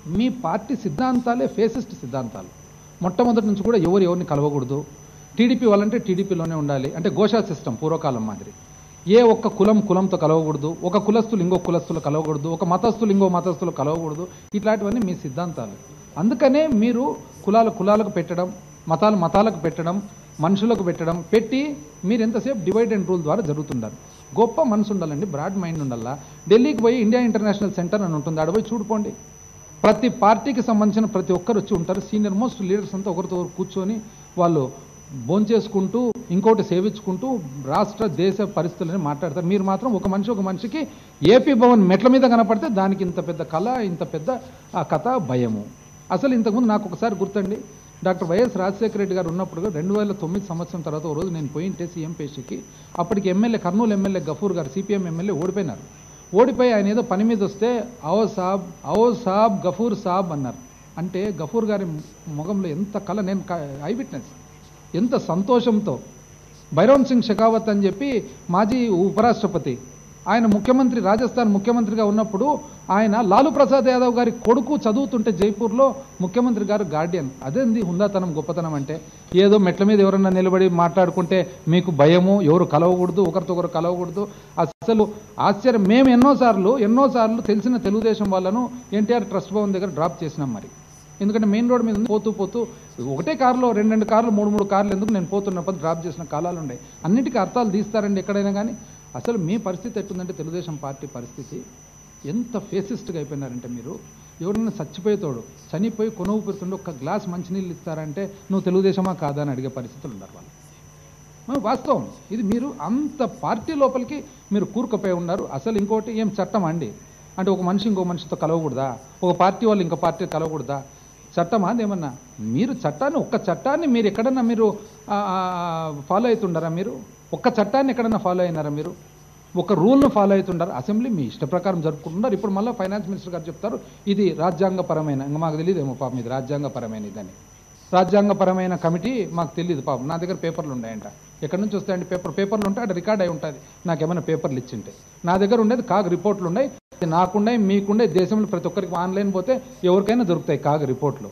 మీ party సిద్ధాంతాలే ఫేసిస్ట్ సిద్ధాంతాలు మొట్టమొదటి నుంచి కూడా ఎవరు ఎవరిని కలవకూడదు టీడీపీ వాళ్ళంటే టీడీపీలోనే ఉండాలి అంటే గోషా సిస్టమ్ పూర్వకాలం మాదిరి ఏ ఒక్క కులం కులంతో కలవకూడదు ఒక కులస్తులు ఇంకో కులస్తులు కలవకూడదు ఒక మతస్థులు ఇంకో మతస్థులు కలవకూడదు ఇట్లాంటివన్నీ మీ సిద్ధాంతాలు అందుకనే మీరు కులాల కులాలకు పెట్టడం మతాలు మతాలకు పెట్టడం మనుషులకు పెట్టడం పెట్టి మీరు ఎంతసేపు డివైడ్ అండ్ రూల్ ద్వారా జరుగుతుండారు గొప్ప మనసు ఉండాలండి బ్రాడ్ మైండ్ ఉండాలా ఢిల్లీకి పోయి ఇండియా ఇంటర్నేషనల్ సెంటర్ అని ఉంటుంది ఆడ పోయి చూడుకోండి ప్రతి పార్టీకి సంబంధించిన ప్రతి ఒక్కరు వచ్చి ఉంటారు సీనియర్ మోస్ట్ లీడర్స్ అంతా ఒకరితో ఒకరు కూర్చొని వాళ్ళు భోంచేసుకుంటూ ఇంకోటి సేవించుకుంటూ రాష్ట్ర దేశ పరిస్థితులని మాట్లాడతారు మీరు మాత్రం ఒక మనిషి ఒక మనిషికి ఏపీ భవన్ మెట్ల మీద కనపడితే దానికి ఇంత పెద్ద కళ ఇంత పెద్ద ఆ కథ భయము అసలు ఇంతకుముందు నాకు ఒకసారి గుర్తండి డాక్టర్ వైఎస్ రాజశేఖర రెడ్డి గారు ఉన్నప్పుడు రెండు వేల తొమ్మిది సంవత్సరం తర్వాత ఒక రోజు నేను పోయింటే సీఎం పేషికి అప్పటికి ఎమ్మెల్యే కర్నూలు ఎమ్మెల్యే గఫూర్ గారు సిపిఎం ఎమ్మెల్యే ఓడిపోయినారు ఓడిపోయి ఆయన ఏదో పని మీద వస్తే అవో సాబ్ అవో సాబ్ గఫూర్ సాబ్ అన్నారు అంటే గఫూర్ గారి ముఖంలో ఎంత కళ నేను ఐ విట్నెస్ ఎంత సంతోషంతో భైరవన్ సింగ్ షెకావత్ అని చెప్పి మాజీ ఉపరాష్ట్రపతి ఆయన ముఖ్యమంత్రి రాజస్థాన్ ముఖ్యమంత్రిగా ఉన్నప్పుడు ఆయన లాలూ ప్రసాద్ యాదవ్ గారి కొడుకు చదువుతుంటే జైపూర్లో ముఖ్యమంత్రి గారు గార్డియన్ అదేంది హుందాతనం గొప్పతనం అంటే ఏదో మెట్ల మీద ఎవరన్నా నిలబడి మాట్లాడుకుంటే మీకు భయము ఎవరు కలవకూడదు ఒకరితో ఒకరు కలవకూడదు అసలు ఆశ్చర్యం మేము ఎన్నోసార్లు ఎన్నోసార్లు తెలిసిన తెలుగుదేశం వాళ్ళను ఎన్టీఆర్ ట్రస్ట్ భవన్ దగ్గర డ్రాప్ చేసినాం మరి ఎందుకంటే మెయిన్ రోడ్ మీద ఉంది, పోతూ పోతూ ఒకటే కారులో రెండు రెండు కార్లు మూడు మూడు కార్లు ఎందుకు నేను పోతున్నప్పుడు డ్రాప్ చేసిన కాలాలు ఉన్నాయి అన్నిటికీ అర్థాలు తీస్తారండి ఎక్కడైనా కానీ అసలు మీ పరిస్థితి ఎట్టుందంటే తెలుగుదేశం పార్టీ పరిస్థితి ఎంత ఫేసిస్ట్గా అయిపోయినారంటే మీరు ఎవరైనా చచ్చిపోయేతోడు చనిపోయి కొనువు పెడుతుండే ఒక గ్లాస్ మంచినీళ్ళు ఇస్తారంటే నువ్వు తెలుగుదేశమా కాదా అని అడిగే పరిస్థితులు ఉన్నారు వాళ్ళు మరి వాస్తవం ఇది మీరు అంత పార్టీ లోపలికి మీరు కూరుకుపోయి ఉన్నారు అసలు ఇంకోటి ఏం చట్టం అండి అంటే ఒక మనిషి ఇంకో మనిషితో కలవకూడదా ఒక పార్టీ వాళ్ళు ఇంకో పార్టీ కలవకూడదా చట్టమా అదేమన్నా మీరు చట్టాన్ని ఒక్క చట్టాన్ని మీరు ఎక్కడన్నా మీరు ఫాలో అవుతుండారా మీరు ఒక్క చట్టాన్ని ఎక్కడన్నా ఫాలో అయినారా మీరు ఒక రూల్ను ఫాలో అవుతుండారు అసెంబ్లీ మీ ఇష్ట ప్రకారం జరుపుకుంటున్నారు ఇప్పుడు మళ్ళీ ఫైనాన్స్ మినిస్టర్ గారు చెప్తారు ఇది రాజ్యాంగపరమైన ఇంకా మాకు తెలియదేమో పాపం ఇది రాజ్యాంగపరమైన ఇదని రాజ్యాంగపరమైన కమిటీ మాకు తెలియదు పాపం నా దగ్గర పేపర్లు ఉన్నాయంట ఎక్కడి నుంచి వస్తాయండి పేపర్ పేపర్లు ఉంటే అక్కడ రికార్డ్ అయి ఉంటుంది నాకేమైనా పేపర్లు ఇచ్చింటే నా దగ్గర ఉండేది కాగ్ రిపోర్ట్లు ఉన్నాయి నాకుండే మీకుండే దేశంలో ప్రతి ఒక్కరికి ఆన్లైన్ పోతే ఎవరికైనా దొరుకుతాయి కాగ్ రిపోర్ట్లు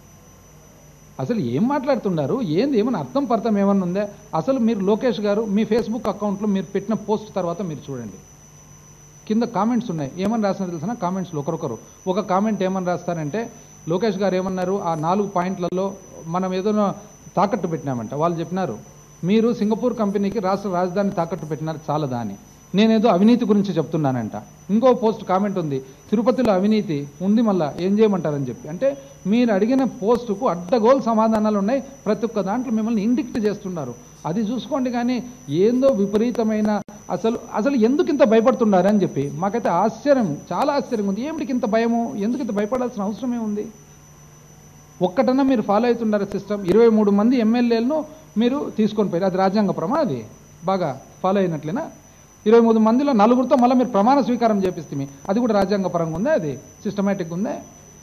అసలు ఏం మాట్లాడుతున్నారు ఏంది ఏమైనా అర్థం పర్థం ఏమన్నా ఉందా అసలు మీరు లోకేష్ గారు మీ ఫేస్బుక్ అకౌంట్లో మీరు పెట్టిన పోస్ట్ తర్వాత మీరు చూడండి కింద కామెంట్స్ ఉన్నాయి ఏమని రాసినా తెలిసిన కామెంట్స్లో ఒకరొకరు ఒక కామెంట్ ఏమని రాస్తారంటే లోకేష్ గారు ఏమన్నారు ఆ నాలుగు పాయింట్లలో మనం ఏదైనా తాకట్టు పెట్టినామంట వాళ్ళు చెప్పినారు మీరు సింగపూర్ కంపెనీకి రాష్ట్ర రాజధాని తాకట్టు పెట్టినారు చాలదా అని నేనేదో అవినీతి గురించి చెప్తున్నానంట ఇంకో పోస్ట్ కామెంట్ ఉంది తిరుపతిలో అవినీతి ఉంది మళ్ళా ఏం చేయమంటారని చెప్పి అంటే మీరు అడిగిన పోస్టుకు అడ్డగోలు సమాధానాలు ఉన్నాయి ప్రతి ఒక్క దాంట్లో మిమ్మల్ని ఇండిక్ట్ చేస్తున్నారు అది చూసుకోండి కానీ ఏందో విపరీతమైన అసలు అసలు ఎందుకు ఇంత భయపడుతున్నారు అని చెప్పి మాకైతే ఆశ్చర్యం చాలా ఆశ్చర్యం ఉంది ఏమిటికి ఇంత భయము ఎందుకు ఇంత భయపడాల్సిన అవసరమే ఉంది ఒక్కటన్నా మీరు ఫాలో అవుతున్నారు సిస్టమ్ ఇరవై మూడు మంది ఎమ్మెల్యేలను మీరు తీసుకొని పోయారు అది రాజ్యాంగపరమా అది బాగా ఫాలో అయినట్లేనా ఇరవై మూడు మందిలో నలుగురితో మళ్ళీ మీరు ప్రమాణ స్వీకారం చేపిస్తే అది కూడా రాజ్యాంగపరంగా ఉందా అది సిస్టమేటిక్ ఉందా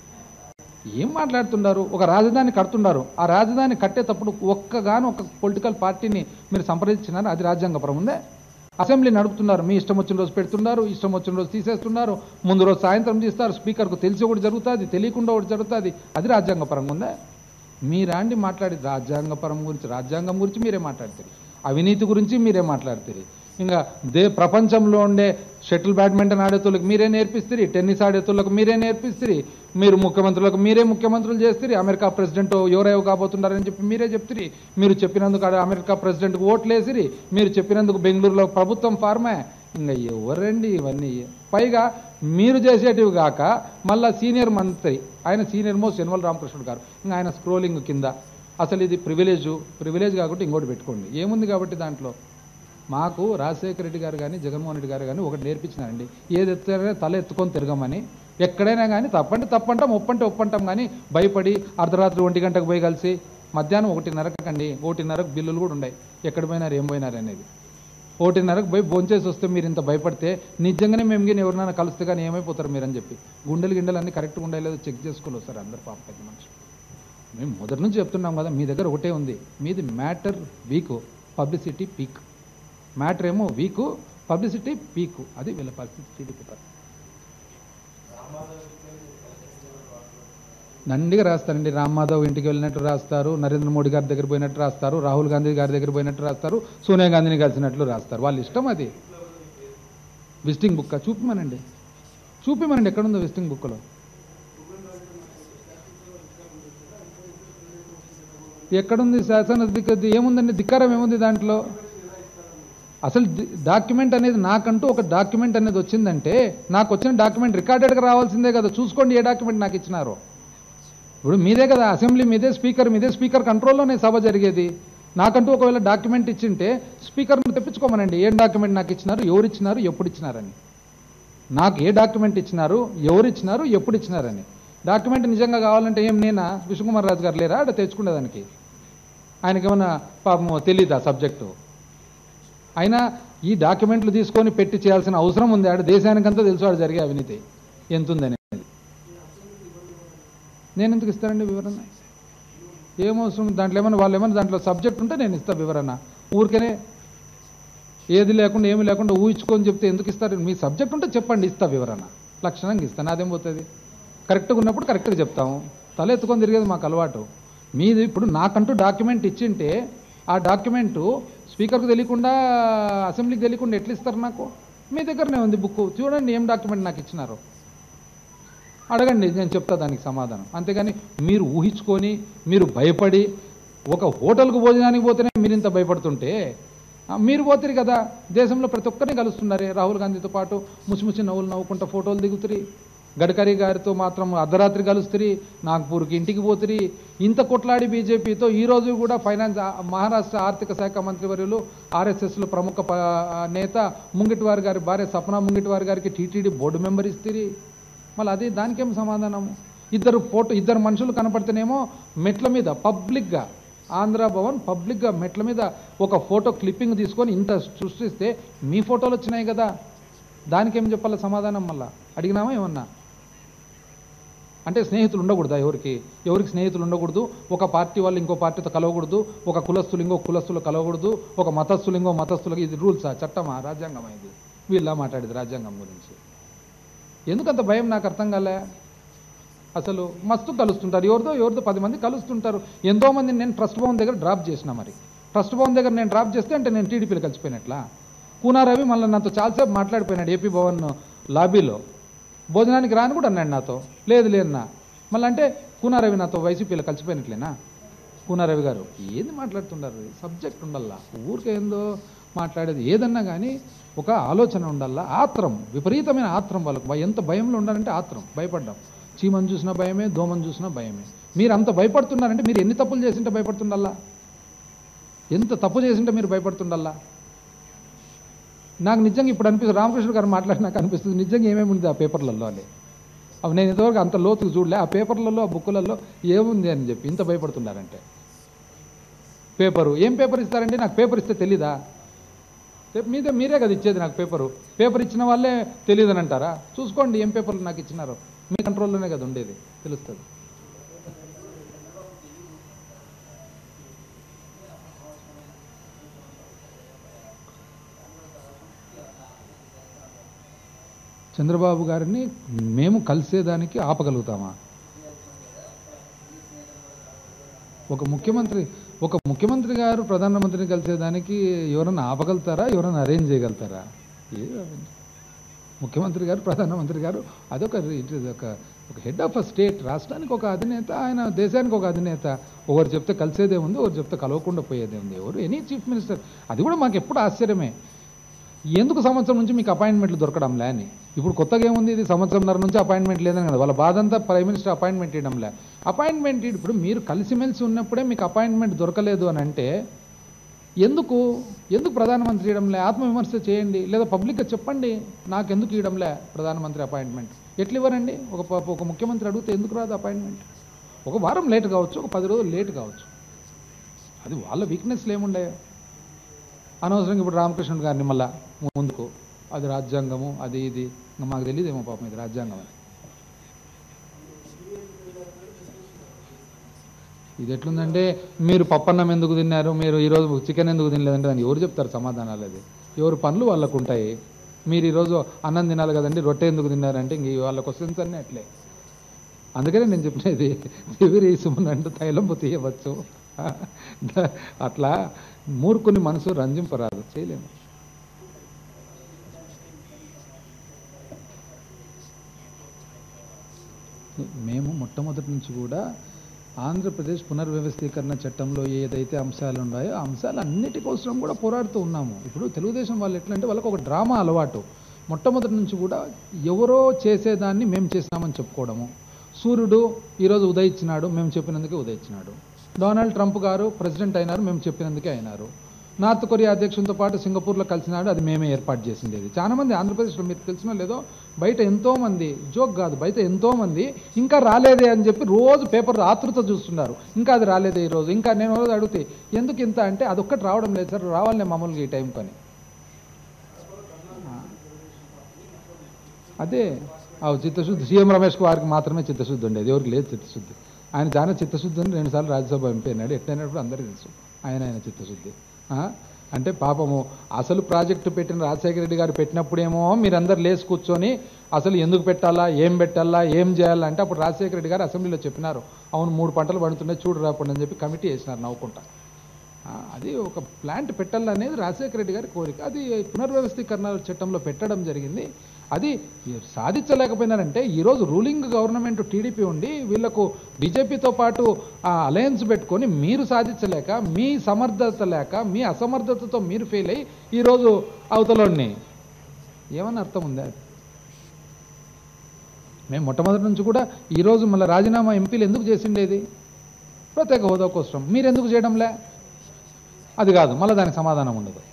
ఏం మాట్లాడుతున్నారు ఒక రాజధాని కడుతున్నారు ఆ రాజధాని కట్టేటప్పుడు ఒక్కగాను ఒక పొలిటికల్ పార్టీని మీరు సంప్రదించినారు అది రాజ్యాంగపరం ఉందే అసెంబ్లీ నడుపుతున్నారు మీ ఇష్టం వచ్చిన రోజు పెడుతున్నారు ఇష్టం వచ్చిన రోజు తీసేస్తున్నారు ముందు రోజు సాయంత్రం తీస్తారు స్పీకర్కు తెలిసి ఒకటి జరుగుతుంది తెలియకుండా ఒకటి జరుగుతుంది అది రాజ్యాంగపరంగా ఉందా మీరాండి మాట్లాడి రాజ్యాంగపరం గురించి రాజ్యాంగం గురించి మీరే మాట్లాడతారు అవినీతి గురించి మీరే మాట్లాడతారు ఇంకా దే ప్రపంచంలో ఉండే షటిల్ బ్యాడ్మింటన్ ఆడేతోళ్ళకి మీరే నేర్పిస్తారు టెన్నిస్ ఆడేతోళ్ళకి మీరే నేర్పిస్తారు మీరు ముఖ్యమంత్రులకు మీరే ముఖ్యమంత్రులు చేస్తారు అమెరికా ప్రెసిడెంట్ ఎవరెవరు కాబోతున్నారని చెప్పి మీరే చెప్తారు మీరు చెప్పినందుకు ఆడ అమెరికా ప్రెసిడెంట్కి ఓట్లు వేసిరి మీరు చెప్పినందుకు బెంగళూరులో ప్రభుత్వం ఫార్మే ఇంకా ఎవరండి ఇవన్నీ పైగా మీరు చేసేటివి కాక మళ్ళా సీనియర్ మంత్రి ఆయన సీనియర్ మోస్ట్ యనమల రామకృష్ణుడు గారు ఇంకా ఆయన స్క్రోలింగ్ కింద అసలు ఇది ప్రివిలేజ్ ప్రివిలేజ్ కాకుండా ఇంకోటి పెట్టుకోండి ఏముంది కాబట్టి దాంట్లో మాకు రాజశేఖర రెడ్డి గారు కానీ జగన్మోహన్ రెడ్డి గారు కానీ ఒకటి నేర్పించినారండి ఏది ఎత్తారో తల ఎత్తుకొని తిరగమని ఎక్కడైనా కానీ తప్పంటే తప్పంటాం ఒప్పంటే ఒప్పంటాం కానీ భయపడి అర్ధరాత్రి ఒంటి గంటకు పోయి కలిసి మధ్యాహ్నం ఒకటిన్నరకు కండి ఒకటిన్నరకు బిల్లులు కూడా ఉన్నాయి ఎక్కడ పోయినారు ఏం పోయినారు అనేది ఒకటిన్నరకు పోయి భోంచేసి వస్తే మీరు ఇంత భయపడితే నిజంగానే మేము కానీ ఎవరినైనా కలిస్తే కానీ ఏమైపోతారు మీరు అని చెప్పి గుండెలు గిండెలు అన్నీ కరెక్ట్గా ఉండే లేదో చెక్ చేసుకోవాలి వస్తారు అందరు పాప పెద్ద మనుషులు మేము మొదటి నుంచి చెప్తున్నాం కదా మీ దగ్గర ఒకటే ఉంది మీది matter week publicity peak matter ఏమో వీకు పబ్లిసిటీ పీకు అది వీళ్ళ పరిస్థితి టీడీపీ పరిస్థితి దండిగా రాస్తారండి రామ్ మాధవ్ ఇంటికి వెళ్ళినట్టు రాస్తారు నరేంద్ర మోడీ గారి దగ్గర పోయినట్టు రాస్తారు రాహుల్ గాంధీ గారి దగ్గర పోయినట్టు రాస్తారు సోనియా గాంధీని కలిసినట్లు రాస్తారు వాళ్ళ ఇష్టం అది విజిటింగ్ బుక్ చూపిమనండి చూపిమనండి ఎక్కడుందో విజిటింగ్ బుక్లో ఎక్కడుంది శాసన దిక్క ఏముందండి ధిక్కారం ఏముంది దాంట్లో అసలు డాక్యుమెంట్ అనేది నాకంటూ ఒక డాక్యుమెంట్ అనేది వచ్చిందంటే నాకు వచ్చిన డాక్యుమెంట్ రికార్డెడ్గా రావాల్సిందే కదా చూసుకోండి ఏ డాక్యుమెంట్ నాకు ఇచ్చినారో ఇప్పుడు మీదే కదా అసెంబ్లీ మీదే స్పీకర్ మీదే స్పీకర్ కంట్రోల్లోనే సభ జరిగేది నాకంటూ ఒకవేళ డాక్యుమెంట్ ఇచ్చింటే స్పీకర్ని తెప్పించుకోమనండి ఏం డాక్యుమెంట్ నాకు ఇచ్చినారు ఎవరు ఇచ్చినారు ఎప్పుడు ఇచ్చినారని నాకు ఏ డాక్యుమెంట్ ఇచ్చినారు ఎవరు ఇచ్చినారు ఎప్పుడు ఇచ్చినారని డాక్యుమెంట్ నిజంగా కావాలంటే ఏం నేనా విష్ణుకుమార్ రాజు గారు లేరా అక్కడ తెచ్చుకునేదానికి ఆయనకి ఏమన్నా పాపం తెలీదా సబ్జెక్టు అయినా ఈ డాక్యుమెంట్లు తీసుకొని పెట్టి చేయాల్సిన అవసరం ఉంది ఆడ దేశానికంతా తెలుసు ఆడ జరిగే అవినీతి ఎంత ఉందనేది నేను ఎందుకు ఇస్తానండి వివరణ ఏమవసరం దాంట్లో ఏమైనా వాళ్ళు ఏమైనా దాంట్లో సబ్జెక్ట్ ఉంటే నేను ఇస్తా వివరణ ఊరికనే ఏది లేకుండా ఏమి లేకుండా ఊహించుకొని చెప్తే ఎందుకు ఇస్తారు మీ సబ్జెక్ట్ ఉంటే చెప్పండి ఇస్తా వివరణ లక్షణంగా ఇస్తాను అదేం పోతుంది కరెక్ట్గా ఉన్నప్పుడు కరెక్ట్గా చెప్తాము తల ఎత్తుకొని తిరిగేది మాకు అలవాటు మీది ఇప్పుడు నాకంటూ డాక్యుమెంట్ ఇచ్చింటే ఆ డాక్యుమెంటు స్పీకర్కు తెలియకుండా అసెంబ్లీకి తెలియకుండా ఎట్లా ఇస్తారు నాకు మీ దగ్గరనే ఉంది బుక్ చూడండి ఏం డాక్యుమెంట్ నాకు ఇచ్చినారో అడగండి నేను చెప్తా దానికి సమాధానం అంతేగాని మీరు ఊహించుకొని మీరు భయపడి ఒక హోటల్కు భోజనానికి పోతేనే మీరు ఇంత భయపడుతుంటే ఆ, మీరు పోతారు కదా దేశంలో ప్రతి ఒక్కరిని కలుస్తున్నారే రాహుల్ గాంధీతో పాటు ముసిముసి నవ్వులు నవ్వుకుంటా ఫోటోలు దిగుతురి గడ్కరీ గారితో మాత్రం అర్ధరాత్రి కలుస్తురి నాగ్పూర్కి ఇంటికి పోతురి ఇంత కొట్లాడి బీజేపీతో ఈ రోజు కూడా ఫైనాన్స్ ఆ, మహారాష్ట్ర ఆర్థిక శాఖ మంత్రివర్యులు ఆర్ఎస్ఎస్లో ప్రముఖ ప- నేత ముంగిటివారి గారి భార్య సప్న ముంగిటివారి గారికి టీటీడీ బోర్డు మెంబర్ ఇస్తుంది మళ్ళీ అది దానికేం సమాధానము ఇద్దరు ఫోటో ఇద్దరు మనుషులు కనపడితేనేమో మెట్ల మీద పబ్లిక్గా ఆంధ్ర భవన్ పబ్లిక్గా మెట్ల మీద ఒక ఫోటో క్లిప్పింగ్ తీసుకొని ఇంత సృష్టిస్తే మీ ఫోటోలు వచ్చినాయి కదా దానికేం చెప్పాలి సమాధానం మళ్ళా అడిగినామా ఏమన్నా అంటే స్నేహితులు ఉండకూడదా ఎవరికి ఎవరికి స్నేహితులు ఉండకూడదు ఒక పార్టీ వాళ్ళు ఇంకో పార్టీతో కలవకూడదు ఒక కులస్తులు ఇంకో కులస్తులు కలవకూడదు ఒక మతస్థులు ఇంకో మతస్థులకి ఇది రూల్సా చట్టమా రాజ్యాంగమా ఇది వీళ్ళ మాట్లాడేది రాజ్యాంగం గురించి ఎందుకంత భయం నాకు అర్థం కాలే అసలు మస్తు కలుస్తుంటారు ఎవరిదో ఎవరిదో పది మంది కలుస్తుంటారు ఎంతో మందిని నేను ట్రస్ట్ భవన్ దగ్గర డ్రాప్ చేసిన మరి ట్రస్ట్ భవన్ దగ్గర నేను డ్రాప్ చేస్తే అంటే నేను టీడీపీలో కలిసిపోయినట్లా కూనారవి మళ్ళీ నాతో చాలాసేపు మాట్లాడిపోయినాడు ఏపీ భవన్ లాబీలో భోజనానికి రాని కూడా అన్నాడు నాతో లేదు లేదన్నా మళ్ళీ అంటే కూనారవి నాతో వైసీపీలో కలిసిపోయినట్లేనా కూనారవి గారు ఏంది మాట్లాడుతుండారు సబ్జెక్ట్ ఉండాలా ఊరికే ఏందో మాట్లాడేది ఏదన్నా కానీ ఒక ఆలోచన ఉండాలా ఆత్రం విపరీతమైన ఆత్రం వాళ్ళకు భయ- ఎంత భయంలో ఉండాలంటే ఆత్రం భయపడ్డాం చీమను చూసినా భయమే దోమను చూసినా భయమే మీరు అంత భయపడుతున్నారంటే మీరు ఎన్ని తప్పులు చేసింటే భయపడుతుండల్లా ఎంత తప్పు చేసింటే మీరు భయపడుతుండల్లా నాకు నిజంగా ఇప్పుడు అనిపిస్తుంది రామకృష్ణ గారు మాట్లాడి నాకు అనిపిస్తుంది నిజంగా ఏమేమి ఉంది ఆ పేపర్లలో అని అవి నేను ఇంతవరకు అంత లోతుకు చూడలే ఆ పేపర్లలో ఆ బుక్కులలో ఏముంది అని చెప్పి ఇంత భయపడుతున్నారంటే పేపరు ఏం పేపర్ ఇస్తారండి నాకు పేపర్ ఇస్తే తెలీదా తే- మీదే మీరే కదా ఇచ్చేది నాకు పేపరు పేపర్ ఇచ్చిన వాళ్ళే తెలియదని అంటారా చూసుకోండి ఏం పేపర్లు నాకు ఇచ్చినారో మీ కంట్రోల్లోనే కదా ఉండేది తెలుస్తుంది చంద్రబాబు గారిని మేము కలిసేదానికి ఆపగలుగుతామా ఒక ముఖ్యమంత్రి ఒక ముఖ్యమంత్రి గారు ప్రధానమంత్రిని కలిసేదానికి ఎవరైనా ఆపగలుగుతారా ఎవరైనా అరేంజ్ చేయగలుగుతారా ఏ ముఖ్యమంత్రి గారు ప్రధానమంత్రి గారు అదొక ఇట్ ఇస్ ఒక ఒక హెడ్ ఆఫ్ అ స్టేట్ రాష్ట్రానికి ఒక అధినేత ఆయన దేశానికి ఒక అధినేత ఒకరు చెప్తే కలిసేదే ఉంది ఒకరు చెప్తే కలవకుండా పోయేదే ఉంది ఎవరు ఎనీ చీఫ్ మినిస్టర్ అది కూడా మాకు ఎప్పుడు ఆశ్చర్యమే ఎందుకు సంవత్సరం నుంచి మీకు అపాయింట్మెంట్లు దొరకడంలే అని ఇప్పుడు కొత్తగా ఏముంది ఇది సంవత్సరంన్నర నుంచి అపాయింట్మెంట్ లేదని కదా వాళ్ళ బాధ అంతా ప్రైమ్ మినిస్టర్ అపాయింట్మెంట్ ఇవ్వడంలే అపాయింట్మెంట్ ఇప్పుడు మీరు కలిసిమెలిసి ఉన్నప్పుడే మీకు అపాయింట్మెంట్ దొరకలేదు అని అంటే ఎందుకు ఎందుకు ప్రధానమంత్రి ఇవ్వడంలే ఆత్మవిమర్శ చేయండి లేదా పబ్లిక్గా చెప్పండి నాకు ఎందుకు ఇవ్వడంలే ప్రధానమంత్రి అపాయింట్మెంట్ ఎట్లా ఇవ్వరండి ఒక ప- ఒక ముఖ్యమంత్రి అడిగితే ఎందుకు రాదు అపాయింట్మెంట్ ఒక వారం లేట్ కావచ్చు ఒక పది రోజులు లేట్ కావచ్చు అది వాళ్ళ వీక్నెస్లు ఏముండే అనవసరంగా ఇప్పుడు రామకృష్ణుడు గారిని మళ్ళా ముందుకు అది రాజ్యాంగము అది ఇది ఇంకా మాకు తెలియదేమో పాపం ఇది రాజ్యాంగం అని ఇది ఎట్లుందంటే మీరు పప్పన్నం ఎందుకు తిన్నారు మీరు ఈరోజు చికెన్ ఎందుకు తినలేదంటే దాన్ని ఎవరు చెప్తారు సమాధానాలు అది ఎవరు పనులు వాళ్ళకు ఉంటాయి మీరు ఈరోజు అన్నం తినాలి కదండి రొట్టె ఎందుకు తిన్నారంటే ఇంక వాళ్ళ క్వశ్చన్స్ అన్నీ అట్లే అందుకనే నేను చెప్పినది తివిరి సుమన్ అంటే తైలంపు తీయవచ్చు ద- అట్లా మూర్ఖుని మనసు రంజింపరాదు చేయలేము మేము మొట్టమొదటి నుంచి కూడా ఆంధ్రప్రదేశ్ పునర్వ్యవస్థీకరణ చట్టంలో ఏదైతే అంశాలు ఉన్నాయో ఆ అంశాలు అన్నిటి కోసం కూడా పోరాడుతూ ఉన్నాము ఇప్పుడు తెలుగుదేశం వాళ్ళు ఎట్లంటే వాళ్ళకి ఒక డ్రామా అలవాటు మొట్టమొదటి నుంచి కూడా ఎవరో చేసేదాన్ని మేము చేసినామని చెప్పుకోవడము సూర్యుడు ఈరోజు ఉదయించినాడు మేము చెప్పినందుకే ఉదయించినాడు డొనాల్డ్ ట్రంప్ గారు ప్రెసిడెంట్ అయినారు మేము చెప్పినందుకే అయినారు నార్త్ కొరియా అధ్యక్షునితో పాటు సింగపూర్లో కలిసినాడు అది మేమే ఏర్పాటు చేసిండేది చాలా మంది ఆంధ్రప్రదేశ్లో మీరు తెలిసినో లేదో బయట ఎంతో మంది జోక్ కాదు బయట ఎంతో మంది ఇంకా రాలేదే అని చెప్పి రోజు పేపర్ ఆతృత చూస్తున్నారు ఇంకా అది రాలేదే ఈ రోజు ఇంకా నేను రోజు అడిగితే ఎందుకు ఇంత అంటే అదొక్కటి రావడం లేదు సార్ రావాలనే మామూలుగా ఈ టైం పని అదే ఆ చిత్తశుద్ధి సీఎం రమేష్ వారికి మాత్రమే చిత్తశుద్ధి ఉండేది ఎవరికి లేదు చిత్తశుద్ధి ఆయన చాలా చిత్తశుద్ధి అని రెండుసార్లు రాజ్యసభ ఎంపీ అయినాడు ఎట్లయినప్పుడు అందరికీ తెలుసు ఆయన ఆయన చిత్తశుద్ధి ఆ? అంటే పాపము అసలు ప్రాజెక్టు పెట్టిన రాజశేఖర రెడ్డి గారు పెట్టినప్పుడేమో మీరందరు లేచి కూర్చొని అసలు ఎందుకు పెట్టాలా ఏం పెట్టాలా ఏం చేయాలా అంటే అప్పుడు రాజశేఖర రెడ్డి గారు అసెంబ్లీలో చెప్పినారు అవును మూడు పంటలు పండుతున్నాయి చూడు రాకుండా అని చెప్పి కమిటీ వేసినారు నవ్వుకుంటా ఆ, అది ఒక ప్లాంట్ పెట్టాలనేది రాజశేఖర రెడ్డి గారి కోరిక అది పునర్వ్యవస్థీకరణ చట్టంలో పెట్టడం జరిగింది అది సాధించలేకపోయినారంటే ఈరోజు రూలింగ్ గవర్నమెంట్ టీడీపీ ఉండి వీళ్ళకు బీజేపీతో పాటు అలయన్స్ పెట్టుకొని మీరు సాధించలేక మీ సమర్థత లేక మీ అసమర్థతతో మీరు ఫెయిల్ అయ్యి ఈరోజు అవతలోని ఏమన్నా అర్థం ఉందా మేము మొట్టమొదటి నుంచి కూడా ఈరోజు మళ్ళీ రాజీనామా ఎంపీలు ఎందుకు చేసిండేది ప్రత్యేక హోదా కోసం మీరు ఎందుకు చేయడంలే అది కాదు మళ్ళీ దానికి సమాధానం ఉండదు